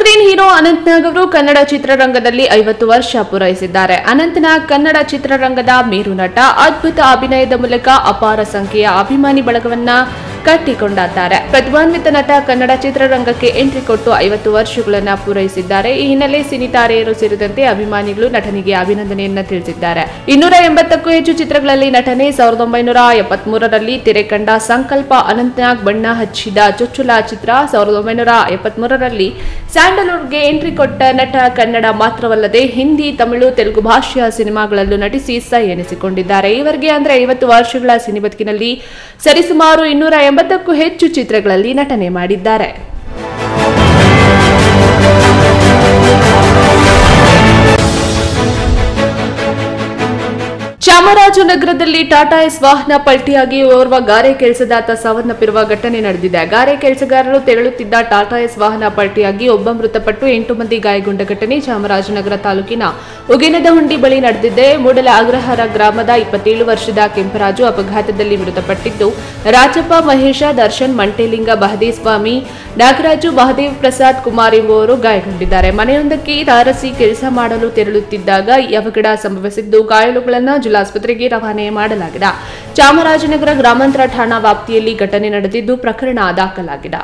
screen hero Anantnag ಅವರು ಕನ್ನಡ ಚಿತ್ರರಂಗದಲ್ಲಿ ಐವತ್ತು ವರ್ಷ ಪೂರೈಸಿದ್ದಾರೆ ಅನಂತ್ನಾಗ್ ಕನ್ನಡ ಚಿತ್ರರಂಗದ ಮೇರು ನಟ ಅದ್ಭುತ ಅಭಿನಯದ ಮೂಲಕ ಅಪಾರ ಸಂಖ್ಯೆಯ ಅಭಿಮಾನಿ ಬಳಗವನ್ನ ಕಟ್ಟಿಕೊಂಡಾದ್ದಾರೆ ಪ್ರತಿಭಾನ್ವಿತ ನಟ ಕನ್ನಡ ಚಿತ್ರರಂಗಕ್ಕೆ ಎಂಟ್ರಿ ಕೊಟ್ಟು ಐವತ್ತು ವರ್ಷಗಳನ್ನ ಪೂರೈಸಿದ್ದಾರೆ ಈ ಹಿನ್ನೆಲೆ ಸಿನಿ ತಾರೆಯರು ಸೇರಿದಂತೆ ಅಭಿಮಾನಿಗಳು ನಟನಿಗೆ ಅಭಿನಂದನೆಯನ್ನ ತಿಳಿಸಿದ್ದಾರೆ ಇನ್ನೂರ ಎಂಬತ್ತಕ್ಕೂ ಹೆಚ್ಚು ಚಿತ್ರಗಳಲ್ಲಿ ನಟನೆ ಸಾವಿರದ ಒಂಬೈನೂರ ಎಪ್ಪತ್ಮೂರರಲ್ಲಿ ತೆರೆ ಕಂಡ ಸಂಕಲ್ಪ ಅನಂತನಾಗ್ ಬಣ್ಣ ಹಚ್ಚಿದ ಚೊಚ್ಚಲ ಚಿತ್ರ ಸಾವಿರದ ಒಂಬೈನೂರ ಎಪ್ಪತ್ಮೂರರಲ್ಲಿ ಸ್ಯಾಂಡಲ್ವುಡ್ಗೆ ಎಂಟ್ರಿ ಕೊಟ್ಟ ನಟ ಕನ್ನಡ ಮಾತ್ರವಲ್ಲದೆ ಹಿಂದಿ ತಮಿಳು ತೆಲುಗು ಭಾಷೆಯ ಸಿನಿಮಾಗಳಲ್ಲೂ ನಟಿಸಿ ಸೈ ಎನಿಸಿಕೊಂಡಿದ್ದಾರೆ ಈವರೆಗೆ ಅಂದ್ರೆ ಐವತ್ತು ವರ್ಷಗಳ ಸಿನಿ ಬದುಕಿನಲ್ಲಿ ಸರಿಸುಮಾರು ಇನ್ನೂರ ಎಂಬತ್ತಕ್ಕೂ ಹೆಚ್ಚು ಚಿತ್ರಗಳಲ್ಲಿ ನಟನೆ ಮಾಡಿದ್ದಾರೆ ಚಾಮರಾಜನಗರದಲ್ಲಿ ಟಾಟಾ ಎಸ್ ವಾಹನ ಪಲ್ಟಿಯಾಗಿ ಓರ್ವ ಗಾರೆ ಕೆಲಸದಾತ ಸಾವನ್ನಪ್ಪಿರುವ ಘಟನೆ ನಡೆದಿದೆ ಗಾರೆ ಕೆಲಸಗಾರರು ತೆರಳುತ್ತಿದ್ದ ಟಾಟಾ ಎಸ್ ವಾಹನ ಪಲ್ಟಿಯಾಗಿ ಒಬ್ಬ ಮೃತಪಟ್ಟು ಎಂಟು ಮಂದಿ ಗಾಯಗೊಂಡ ಘಟನೆ ಚಾಮರಾಜನಗರ ತಾಲೂಕಿನ ಉಗಿನದಹುಂಡಿ ಬಳಿ ನಡೆದಿದೆ ಮೂಡಲ ಅಗ್ರಹಾರ ಗ್ರಾಮದ ಇಪ್ಪತ್ತೇಳು ವರ್ಷದ ಕೆಂಪರಾಜು ಅಪಘಾತದಲ್ಲಿ ಮೃತಪಟ್ಟಿದ್ದು ರಾಜಪ್ಪ ಮಹೇಶ ದರ್ಶನ್ ಮಂಟೇಲಿಂಗ ಬಹದೇಸ್ವಾಮಿ ನಾಗರಾಜು ಮಹದೇವ್ ಪ್ರಸಾದ್ ಕುಮಾರ್ ಎಂಬುವರು ಗಾಯಗೊಂಡಿದ್ದಾರೆ ಮನೆಯೊಂದಕ್ಕೆ ತಾರಸಿ ಕೆಲಸ ಮಾಡಲು ತೆರಳುತ್ತಿದ್ದಾಗ ಈ ಅವಘಡ ಸಂಭವಿಸಿದ್ದು ಗಾಯಾಳುಗಳನ್ನು ಜಿಲ್ಲಾಸ್ಪತ್ರೆಗೆ ರವಾನೆ ಮಾಡಲಾಗಿದೆ ಚಾಮರಾಜನಗರ ಗ್ರಾಮಾಂತರ ಠಾಣಾ ವ್ಯಾಪ್ತಿಯಲ್ಲಿ ಘಟನೆ ನಡೆದಿದ್ದು ಪ್ರಕರಣ ದಾಖಲಾಗಿದೆ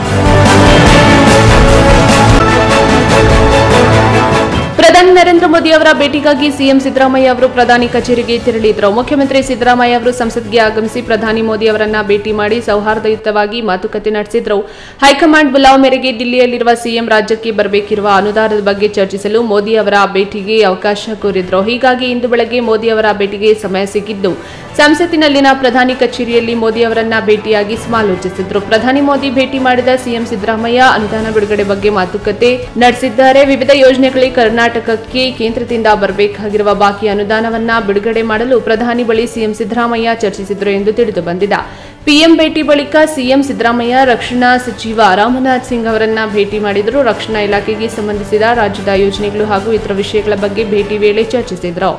ಪ್ರಧಾನಿ ನರೇಂದ್ರ ಮೋದಿ ಅವರ ಭೇಟಿಗಾಗಿ ಸಿಎಂ ಸಿದ್ದರಾಮಯ್ಯ ಅವರು ಪ್ರಧಾನಿ ಕಚೇರಿಗೆ ತೆರಳಿದ್ರು ಮುಖ್ಯಮಂತ್ರಿ ಸಿದ್ದರಾಮಯ್ಯ ಅವರು ಸಂಸತ್ಗೆ ಆಗಮಿಸಿ ಪ್ರಧಾನಿ ಮೋದಿ ಅವರನ್ನ ಭೇಟಿ ಮಾಡಿ ಸೌಹಾರ್ದಯುತವಾಗಿ ಮಾತುಕತೆ ನಡೆಸಿದ್ರು ಹೈಕಮಾಂಡ್ ಬುಲಾವ್ ಮೇರೆಗೆ ದಿಲ್ಲಿಯಲ್ಲಿರುವ ಸಿಎಂ ರಾಜ್ಯಕ್ಕೆ ಬರಬೇಕಿರುವ ಅನುದಾನದ ಬಗ್ಗೆ ಚರ್ಚಿಸಲು ಮೋದಿ ಅವರ ಭೇಟಿಗೆ ಅವಕಾಶ ಕೋರಿದ್ರು ಹೀಗಾಗಿ ಇಂದು ಬೆಳಗ್ಗೆ ಮೋದಿ ಅವರ ಭೇಟಿಗೆ ಸಮಯ ಸಿಕ್ಕಿದ್ದು ಸಂಸತ್ತಿನಲ್ಲಿನ ಪ್ರಧಾನಿ ಕಚೇರಿಯಲ್ಲಿ ಮೋದಿ ಅವರನ್ನ ಭೇಟಿಯಾಗಿ ಸಮಾಲೋಚಿಸಿದ್ರು ಪ್ರಧಾನಿ ಮೋದಿ ಭೇಟಿ ಮಾಡಿದ ಸಿಎಂ ಸಿದ್ದರಾಮಯ್ಯ ಅನುದಾನ ಬಿಡುಗಡೆ ಬಗ್ಗೆ ಮಾತುಕತೆ ನಡೆಸಿದ್ದಾರೆ ವಿವಿಧ ಯೋಜನೆಗಳಿಗೆ ಕರ್ನಾಟಕಕ್ಕೆ ಕೇಂದ್ರದಿಂದ ಬರಬೇಕಾಗಿರುವ ಬಾಕಿ ಅನುದಾನವನ್ನ ಬಿಡುಗಡೆ ಮಾಡಲು ಪ್ರಧಾನಿ ಬಳಿ ಸಿಎಂ ಸಿದ್ದರಾಮಯ್ಯ ಚರ್ಚಿಸಿದ್ರು ಎಂದು ತಿಳಿದು ಬಂದಿದೆ ಪಿಎಂ ಭೇಟಿ ಬಳಿಕ ಸಿಎಂ ಸಿದ್ದರಾಮಯ್ಯ ರಕ್ಷಣಾ ಸಚಿವ ರಾಮನಾಥ್ ಸಿಂಗ್ ಅವರನ್ನ ಭೇಟಿ ಮಾಡಿದರು ರಕ್ಷಣಾ ಇಲಾಖೆಗೆ ಸಂಬಂಧಿಸಿದ ರಾಜ್ಯದ ಯೋಜನೆಗಳು ಹಾಗೂ ಇತರ ವಿಷಯಗಳ ಬಗ್ಗೆ ಭೇಟಿ ವೇಳೆ ಚರ್ಚಿಸಿದರು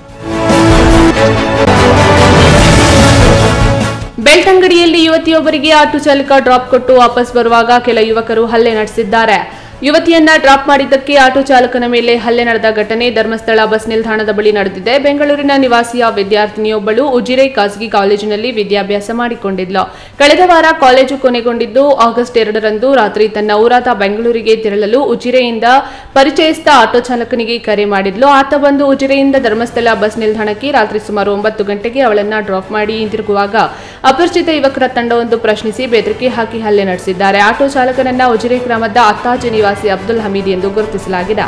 ಬೆಳ್ತಂಗಡಿಯಲ್ಲಿ ಯುವತಿಯೊಬ್ಬರಿಗೆ ಆಟೋ ಚಾಲಕ ಡ್ರಾಪ್ ಕೊಟ್ಟು ವಾಪಸ್ ಬರುವಾಗ ಕೆಲ ಯುವಕರು ಹಲ್ಲೆ ನಡೆಸಿದ್ದಾರೆ ಯುವತಿಯನ್ನ ಡ್ರಾಪ್ ಮಾಡಿದ್ದಕ್ಕೆ ಆಟೋ ಚಾಲಕನ ಮೇಲೆ ಹಲ್ಲೆ ನಡೆದ ಘಟನೆ ಧರ್ಮಸ್ಥಳ ಬಸ್ ನಿಲ್ದಾಣದ ಬಳಿ ನಡೆದಿದೆ ಬೆಂಗಳೂರಿನ ನಿವಾಸಿಯ ವಿದ್ಯಾರ್ಥಿನಿಯೊಬ್ಬಳು ಉಜಿರೆ ಖಾಸಗಿ ಕಾಲೇಜಿನಲ್ಲಿ ವಿದ್ಯಾಭ್ಯಾಸ ಮಾಡಿಕೊಂಡಿದ್ಲು ಕಳೆದ ವಾರ ಕಾಲೇಜು ಕೊನೆಗೊಂಡಿದ್ದು ಆಗಸ್ಟ್ ಎರಡರಂದು ರಾತ್ರಿ ತನ್ನ ಊರಾದ ಬೆಂಗಳೂರಿಗೆ ತೆರಳಲು ಉಜಿರೆಯಿಂದ ಪರಿಚಯಸ್ಥ ಆಟೋ ಚಾಲಕನಿಗೆ ಕರೆ ಮಾಡಿದ್ಲು ಆತ ಬಂದು ಉಜಿರೆಯಿಂದ ಧರ್ಮಸ್ಥಳ ಬಸ್ ನಿಲ್ದಾಣಕ್ಕೆ ರಾತ್ರಿ ಸುಮಾರು ಒಂಬತ್ತು ಗಂಟೆಗೆ ಅವಳನ್ನ ಡ್ರಾಪ್ ಮಾಡಿ ಹಿಂತಿರುಗುವಾಗ ಅಪರಿಚಿತ ಯುವಕರ ತಂಡವೊಂದು ಪ್ರಶ್ನಿಸಿ ಬೆದರಿಕೆ ಹಾಕಿ ಹಲ್ಲೆ ನಡೆಸಿದ್ದಾರೆ ಆಟೋ ಚಾಲಕನನ್ನ ಉಜಿರೆ ಗ್ರಾಮದ ಅತ್ತಾಜಿ ನಿವಾಸಿ ಅಬ್ದುಲ್ ಹಮೀದ್ ಎಂದು ಗುರುತಿಸಲಾಗಿದೆ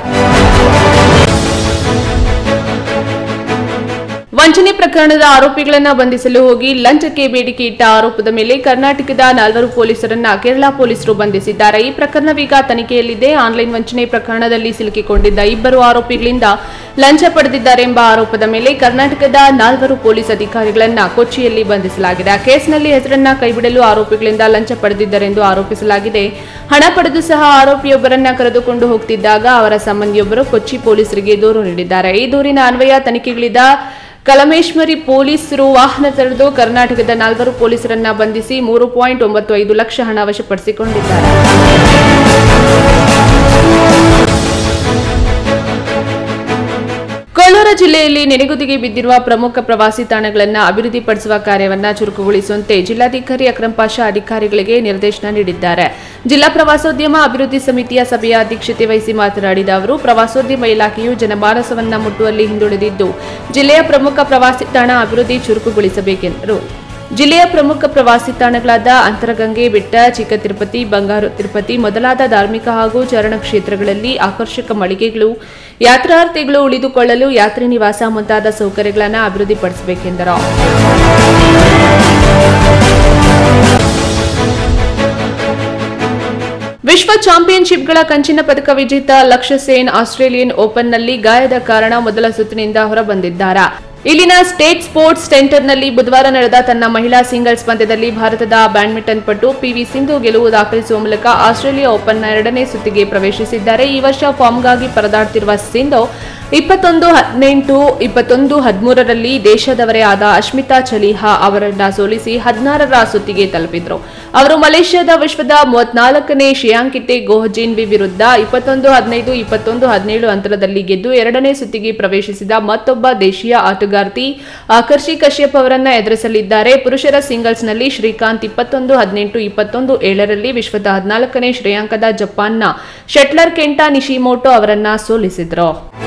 ವಂಚನೆ ಪ್ರಕರಣದ ಆರೋಪಿಗಳನ್ನ ಬಂಧಿಸಲು ಹೋಗಿ ಲಂಚಕ್ಕೆ ಬೇಡಿಕೆ ಇಟ್ಟ ಆರೋಪದ ಮೇಲೆ ಕರ್ನಾಟಕದ ನಾಲ್ವರು ಪೊಲೀಸರನ್ನ ಕೇರಳ ಪೊಲೀಸರು ಬಂಧಿಸಿದ್ದಾರೆ ಈ ಪ್ರಕರಣವೀಗ ತನಿಖೆಯಲ್ಲಿದೆ ಆನ್ಲೈನ್ ವಂಚನೆ ಪ್ರಕರಣದಲ್ಲಿ ಸಿಲುಕಿಕೊಂಡಿದ್ದ ಇಬ್ಬರು ಆರೋಪಿಗಳಿಂದ ಲಂಚ ಪಡೆದಿದ್ದಾರೆಂಬ ಆರೋಪದ ಮೇಲೆ ಕರ್ನಾಟಕದ ನಾಲ್ವರು ಪೊಲೀಸ್ ಅಧಿಕಾರಿಗಳನ್ನ ಕೊಚ್ಚಿಯಲ್ಲಿ ಬಂಧಿಸಲಾಗಿದೆ ಆ ಕೇಸ್ನಲ್ಲಿ ಹೆಸರನ್ನ ಕೈಬಿಡಲು ಆರೋಪಿಗಳಿಂದ ಲಂಚ ಪಡೆದಿದ್ದರೆಂದು ಆರೋಪಿಸಲಾಗಿದೆ ಹಣ ಪಡೆದು ಸಹ ಆರೋಪಿಯೊಬ್ಬರನ್ನ ಕರೆದುಕೊಂಡು ಹೋಗ್ತಿದ್ದಾಗ ಅವರ ಸಂಬಂಧಿಯೊಬ್ಬರು ಕೊಚ್ಚಿ ಪೊಲೀಸರಿಗೆ ದೂರು ನೀಡಿದ್ದಾರೆ ಈ ದೂರಿನ ಅನ್ವಯ ತನಿಖೆಗಳಿದ ಕಲಮೇಶ್ವರಿ ಪೊಲೀಸರು ವಾಹನ ತೆರೆದು ಕರ್ನಾಟಕದ ನಾಲ್ವರು ಪೊಲೀಸರನ್ನ ಬಂಧಿಸಿ ಮೂರು ಪಾಯಿಂಟ್ ಒಂಬತ್ತು ಐದು ಲಕ್ಷ ಹಣ ವಶಪಡಿಸಿಕೊಂಡಿದ್ದಾರೆ ಕೋಲಾರ ಜಿಲ್ಲೆಯಲ್ಲಿ ನೆನೆಗುದಿಗೆ ಬಿದ್ದಿರುವ ಪ್ರಮುಖ ಪ್ರವಾಸಿ ತಾಣಗಳನ್ನು ಅಭಿವೃದ್ಧಿಪಡಿಸುವ ಕಾರ್ಯವನ್ನ ಚುರುಕುಗೊಳಿಸುವಂತೆ ಜಿಲ್ಲಾಧಿಕಾರಿ ಅಕ್ರಂ ಪಾಷಾ ಅಧಿಕಾರಿಗಳಿಗೆ ನಿರ್ದೇಶನ ನೀಡಿದ್ದಾರೆ ಜಿಲ್ಲಾ ಪ್ರವಾಸೋದ್ಯಮ ಅಭಿವೃದ್ಧಿ ಸಮಿತಿಯ ಸಭೆಯ ಅಧ್ಯಕ್ಷತೆ ವಹಿಸಿ ಮಾತನಾಡಿದ ಅವರು ಪ್ರವಾಸೋದ್ಯಮ ಇಲಾಖೆಯು ಜನಮಾನಸವನ್ನ ಮುಟ್ಟುವಲ್ಲಿ ಹಿಂದುಳಿದಿದ್ದು ಜಿಲ್ಲೆಯ ಪ್ರಮುಖ ಪ್ರವಾಸಿ ತಾಣ ಅಭಿವೃದ್ಧಿ ಚುರುಕುಗೊಳಿಸಬೇಕೆಂದರು ಜಿಲ್ಲೆಯ ಪ್ರಮುಖ ಪ್ರವಾಸಿ ತಾಣಗಳಾದ ಅಂತರಗಂಗೆ ಬೆಟ್ಟ ಚಿಕ್ಕ ತಿರುಪತಿ ಬಂಗಾರು ತಿರುಪತಿ ಮೊದಲಾದ ಧಾರ್ಮಿಕ ಹಾಗೂ ಚಾರಣ ಕ್ಷೇತ್ರಗಳಲ್ಲಿ ಆಕರ್ಷಕ ಮಳಿಗೆಗಳು ಯಾತ್ರಾರ್ಥಿಗಳು ಉಳಿದುಕೊಳ್ಳಲು ಯಾತ್ರಿ ನಿವಾಸ ಮುಂತಾದ ಸೌಕರ್ಯಗಳನ್ನು ಅಭಿವೃದ್ಧಿಪಡಿಸಬೇಕೆಂದರು ವಿಶ್ವ ಚಾಂಪಿಯನ್ಶಿಪ್ಗಳ ಕಂಚಿನ ಪದಕ ವಿಜೇತ ಲಕ್ಷ್ಯ ಸೇನ್ ಆಸ್ಟ್ರೇಲಿಯನ್ ಓಪನ್ನಲ್ಲಿ ಗಾಯದ ಕಾರಣ ಮೊದಲ ಸುತ್ತಿನಿಂದ ಹೊರಬಂದಿದ್ದಾರೆ ಇಲ್ಲಿನ ಸ್ಟೇಟ್ ಸ್ಪೋರ್ಟ್ಸ್ ಸೆಂಟರ್ನಲ್ಲಿ ಬುಧವಾರ ನಡೆದ ತನ್ನ ಮಹಿಳಾ ಸಿಂಗಲ್ಸ್ ಪಂದ್ಯದಲ್ಲಿ ಭಾರತದ ಬ್ಯಾಡ್ಮಿಂಟನ್ ಪಟು ಪಿವಿ ಸಿಂಧು ಗೆಲುವು ದಾಖಲಿಸುವ ಮೂಲಕ ಆಸ್ಟ್ರೇಲಿಯಾ ಓಪನ್ನ ಎರಡನೇ ಸುತ್ತಿಗೆ ಪ್ರವೇಶಿಸಿದ್ದಾರೆ ಈ ವರ್ಷ ಫಾರ್ಮ್ಗಾಗಿ ಪರದಾಡ್ತಿರುವ ಸಿಂಧು ಇಪ್ಪತ್ತೊಂದು ಹದಿನೆಂಟು ಇಪ್ಪತ್ತೊಂದು ಹದಿಮೂರರಲ್ಲಿ ದೇಶದವರೇ ಆದ ಅಶ್ಮಿತಾ ಚಲಿಹಾ ಅವರನ್ನ ಸೋಲಿಸಿ ಹದಿನಾರರ ಸುತ್ತಿಗೆ ತಲುಪಿದ್ರು ಅವರು ಮಲೇಷ್ಯಾದ ವಿಶ್ವದ ಮೂವತ್ನಾಲ್ಕನೇ ಶ್ರೇಯಾಂಕಿತೆ ಗೋಹಜಿನ್ವಿ ವಿರುದ್ಧ ಇಪ್ಪತ್ತೊಂದು ಹದಿನೈದು ಇಪ್ಪತ್ತೊಂದು ಹದಿನೇಳು ಅಂತರದಲ್ಲಿ ಗೆದ್ದು ಎರಡನೇ ಸುತ್ತಿಗೆ ಪ್ರವೇಶಿಸಿದ ಮತ್ತೊಬ್ಬ ದೇಶೀಯ ಆಟಗಾರ್ತಿ ಆಕರ್ಷಿ ಕಶ್ಯಪ್ ಅವರನ್ನ ಎದುರಿಸಲಿದ್ದಾರೆ ಪುರುಷರ ಸಿಂಗಲ್ಸ್ನಲ್ಲಿ ಶ್ರೀಕಾಂತ್ ಇಪ್ಪತ್ತೊಂದು ಹದಿನೆಂಟು ಇಪ್ಪತ್ತೊಂದು ಏಳರಲ್ಲಿ ವಿಶ್ವದ ಹದಿನಾಲ್ಕನೇ ಶ್ರೇಯಾಂಕದ ಜಪಾನ್ನ ಶಟ್ಲರ್ ಕೆಂಟಾ ನಿಶಿಮೋಟೋ ಅವರನ್ನ ಸೋಲಿಸಿದ್ರು